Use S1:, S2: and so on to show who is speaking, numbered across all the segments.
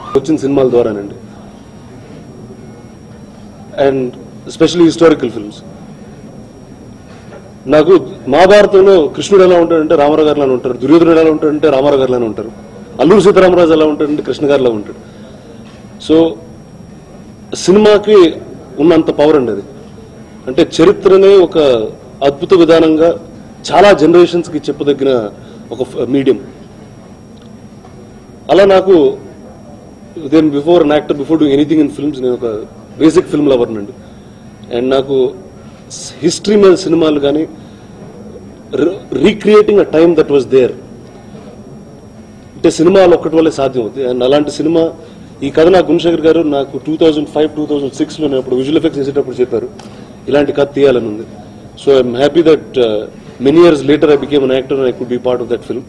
S1: వచ్చిన సినిమాల ద్వారానండి అండ్ ఎస్పెషల్లీ హిస్టారికల్ ఫిల్మ్స్ నాకు మహాభారతంలో కృష్ణుడు ఎలా ఉంటాడంటే రామారావు గారిలా ఉంటారు దుర్యోధనుడు ఎలా ఉంటాడంటే రామారావు గారిలానే ఉంటారు అల్లూరు సీతారామరాజు ఎలా ఉంటాడంటే కృష్ణ గారిలా ఉంటాడు సో సినిమాకి ఉన్నంత పవర్ అండి అది అంటే చరిత్రనే ఒక అద్భుత విధానంగా చాలా జనరేషన్స్కి చెప్పదగిన ఒక మీడియం అలా నాకు then before an actor before do anything in films నేను ఒక బేసిక్ ఫిల్మ్ లవర్ అండి అండ్ నాకు హిస్టరీ మీద సినిమాలు కానీ recreating a time that was there అంటే సినిమాలు ఒక్కటి వల్లే సాధ్యం అవుతుంది అండ్ అలాంటి సినిమా ఈ కథ నాకు గుణశేఖర్ గారు నాకు two thousand five two thousand సిక్స్లో నేను అప్పుడు విజువల్ ఎఫెక్ట్స్ చేసేటప్పుడు చెప్పారు ఇలాంటి కథ తీయాలని ఉంది so I'm happy that many years later I became an actor I could be part of that film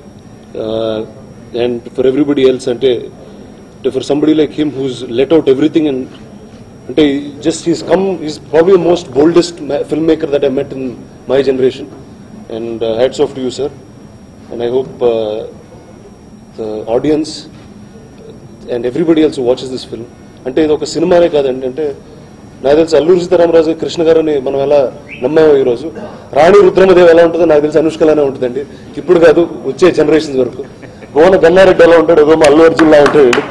S1: and for everybody else అంటే for somebody like him who's let out everything and అంటే just he's come is probably most boldest film maker that I met in my generation and hats off to you sir and I hope the audience and everybody also watches this film అంటే ఇది ఒక సినిమానే కాదండి అంటే నాకు తెలిసి అల్లూరి సీతారామరాజు కృష్ణ గారిని మనం ఎలా నమ్మామో ఈరోజు రాణి రుద్రమదేవి ఎలా ఉంటుందో నాకు తెలిసి అనుష్కలానే ఉంటుందండి ఇప్పుడు కాదు వచ్చే జనరేషన్స్ వరకు గోన గన్నారెడ్డి ఎలా ఉంటాడు ఏదో అల్లు అర్జున్ లా ఉంటాడు వీళ్ళు.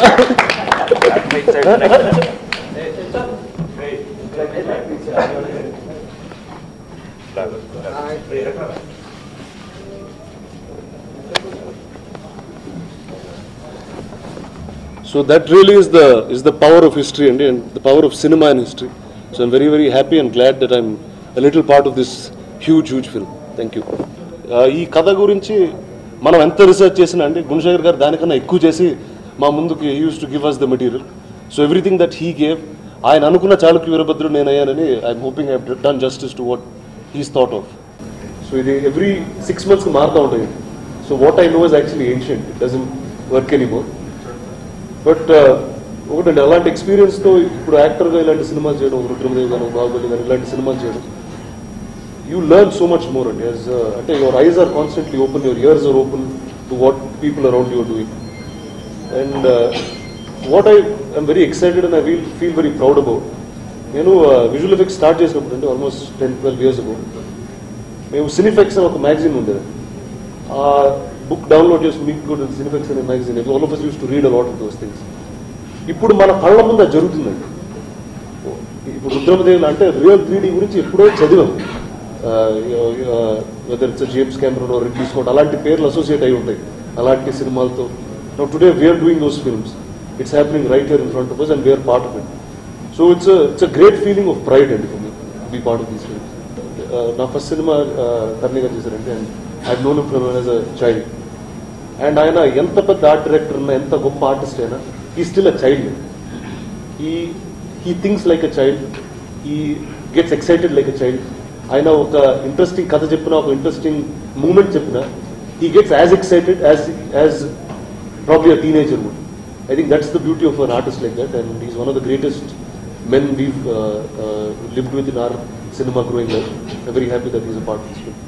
S1: So that really is the is the power of history and, and the power of cinema and history. So I'm very very happy and glad that I'm a little part of this huge huge film. Thank you. Uh, ఈ కథ గురించి మనం ఎంత research చేసినా అండి గుణశేఖర్ గారు దానికన్నా ఎక్కువ చేసి మా ముందుకి used to give us the material so everything that he gave ఆయన అనుకున్న చాళుక్య వీరభద్రుడు నేను అయ్యానని I'm hoping I done justice to what he's thought of so ఇది ఎవ్రీ సిక్స్ మంత్స్కి మారుతూ ఉంటాయి so what I know is actually ancient it doesn't work anymore but ఒకటండి అలాంటి ఎక్స్పీరియన్స్తో ఇప్పుడు యాక్టర్గా ఇలాంటి సినిమాలు చేయడం రుద్రమదేవి గారు బాహుబలి గారు ఇలాంటి సినిమాలు చేయడం you learn so much more అండి యాజ్ అంటే your eyes are constantly open your ears are open to what people around you're doing and what I I'm very excited and I feel feel very proud about నేను visual effects start చేసినప్పుడు అంటే almost ten twelve years ago మేము సినిఫెక్స్ అని ఒక magazine ఉండేది ఆ book download చేసి మీకు కూడా సినిఫెక్స్ అనే magazine all of used to read a lot of those things ఇప్పుడు మన కళ్ళ ముందు అది జరుగుతుందండి ఇప్పుడు రుద్రమదేవులు అంటే రియల్ త్రీ గురించి ఎప్పుడో చదివాం whether it's James Cameron Ridley Scott అలాంటి పేర్లు అసోసియేట్ అయి ఉంటాయి అలాంటి సినిమాలతో today we're doing those films it's happening right here in front of us and we're part of it so it's it's a great feeling of pride అండి for me be part of these films నా first సినిమా కర్ణి గారు చేశారంటే and I known from as a child and ఆయన ఎంత పెద్ద art director ఉన్నా ఎంత గొప్ప ఆర్టిస్ట్ అయినా he still a child he he thinks like a child he gets excited like a child ఆయన ఒక ఇంట్రెస్టింగ్ కథ చెప్పిన ఒక ఇంట్రెస్టింగ్ మూమెంట్ చెప్పిన he gets as excited as as probably a teenager would I think that's the beauty of an artist like that and is one of the greatest men we lived with in our cinema growing up. I'm very happy that he's a part of this film.